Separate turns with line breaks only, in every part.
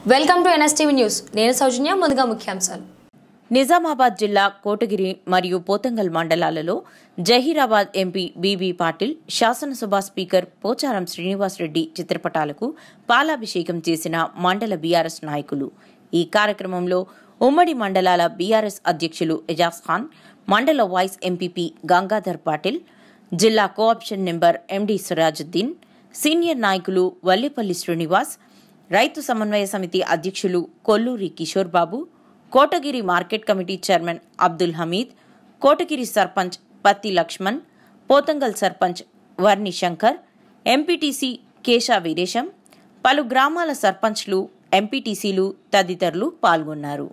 welcome to NSTV news నేను సౌజన్య ముందుగా ముఖ్యాంశాలు
నిజామాబాద్ జిల్లా కోటగిరి మరియు పోతంగల్ మండలాలలో జహీరాబాద్ ఎంపీ బీబీ పాటిల్ శాసనసభ స్పీకర్ పోచారం శ్రీనివాసరెడ్డి చిత్రపటాలకు పాలాభిషేకం చేసిన మండల బీఆర్ఎస్ నాయకులు ఈ కార్యక్రమంలో ఉమ్మడి మండలాల బీఆర్ఎస్ అధ్యక్షులు ఎజాజ్ ఖాన్ మండల వైస్ ఎంపీపీ గంగాధర్ పాటిల్ జిల్లా co-option member MD Sirajuddin senior నాయకులు వల్లిపల్లి శ్రీనివాస్ రైతు సమన్వయ సమితి అధ్యక్షులు Kolluri Kishore Babu Kotagiri market committee chairman Abdul Hameed Kotagiri sarpanch Patti Laxman Pothangal sarpanch Varni Shankar MPTC Kesha Veeresham పలు గ్రామాల సర్పంచ్లు ఎంపీటీసీలు తదితరులు పాల్గొన్నారు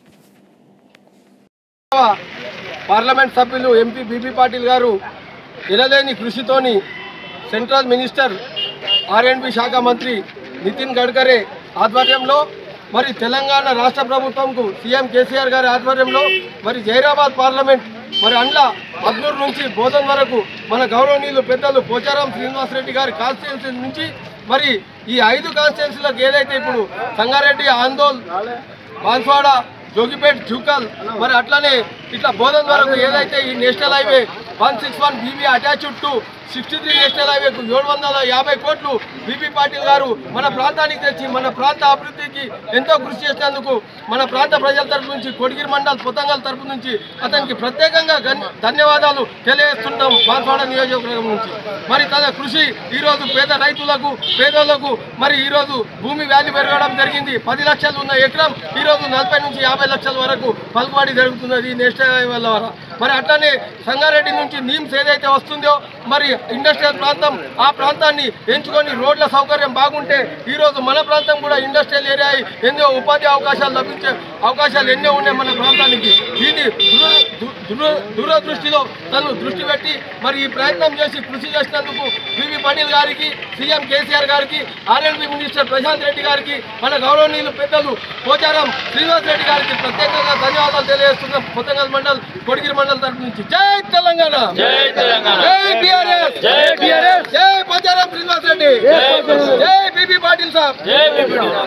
పార్లమెంట్ సభ్యులు ఎంపీ బీబీ పాటిల్ గారు ఎనలేని కృషితోని సెంట్రల్ మినిస్టర్ ఆర్ఎండ్బి శాఖ మంత్రి నితిన్ గడ్కరీ ఆధ్వర్యంలో మరి తెలంగాణ రాష్ట్ర ప్రభుత్వంకు సీఎం కేసీఆర్ గారి ఆధ్వర్యంలో మరి జైరాబాద్ పార్లమెంట్ మరి అండ్ల అగ్నూరు నుంచి బోధన్ వరకు మన గౌరవనీయులు పెద్దలు పోచారం శ్రీనివాసరెడ్డి గారి కాన్స్టిట్యున్సీ నుంచి మరి ఈ ఐదు కాన్స్టిట్యున్సీలకు ఏదైతే ఇప్పుడు సంగారెడ్డి ఆందోళ్ బాన్స్వాడ జోగిపేట్ జూకల్ మరి అట్లానే ఇట్లా బోధన్ వరకు ఏదైతే ఈ national highway one six one BB attached to sixty three national హైవేకు ఏడు వందల యాభై కోట్లు బీబీ పాటిల్ గారు మన ప్రాంతానికి తెచ్చి మన ప్రాంత అభివృద్ధికి ఎంతో కృషి చేసినందుకు మన ప్రాంత ప్రజల తరపు నుంచి కొడిగిరి మండల్ పొతంగల్ తరపు నుంచి అతనికి ప్రత్యేకంగా గన్- ధన్యవాదాలు తెలియజేస్తున్నాం బాన్స్వాడ నియోజకవర్గం నుంచి మరి తన కృషి ఈరోజు పేద రైతులకు పేదలకు మరి ఈరోజు భూమి వాల్యూ పెరగడం జరిగింది పది లక్షలు ఉన్న ఎకరం ఈరోజు నలభై నుంచి యాభై లక్షల వరకు పలుకుబడి జరుగుతున్నది ఈ నేషనల్ హైవే ద్వారా మరి అట్లానే సంగారెడ్డి నుంచి నీమ్స్ ఏదైతే వస్తుందో మరి ఇండస్ట్రియల్ ప్రాంతం ఆ ప్రాంతాన్ని ఎంచుకొని రోడ్ల సౌకర్యం బాగుంటే ఈరోజు మన ప్రాంతం కూడా ఇండస్ట్రియల్ ఏరియా అయి ఎన్నో ఉపాధి అవకాశాలు లభించే అవకాశాలు ఎన్నో ఉన్నాయి మన ప్రాంతానికి దీన్ని దూర- దూ- దూర- దూరదృష్టిలో తను దృష్టి పెట్టి మరి ఈ ప్రయత్నం చేసి కృషి చేసినందుకు వివి పాటిల్ గారికి సీఎం కేసీఆర్ గారికి ఆర్ఎండ్బి మినిస్టర్ ప్రశాంత్ రెడ్డి గారికి మన గౌరవనీయులు పెద్దలు పోచారం శ్రీనివాస్ రెడ్డి గారికి ప్రత్యేకంగా ధన్యవాదాలు తెలియజేస్తున్నాం కొత్తగల్ మండల్ కొడిగిరి మండల్ తరపు నుంచి జై తెలంగాణ జై తెలంగాణ జై బీఆర్ఎస్ జై బీఆర్ఎస్ జై పోచారం శ్రీనివాస్ రెడ్డి జై బీబీ పాటిల్ సాబ్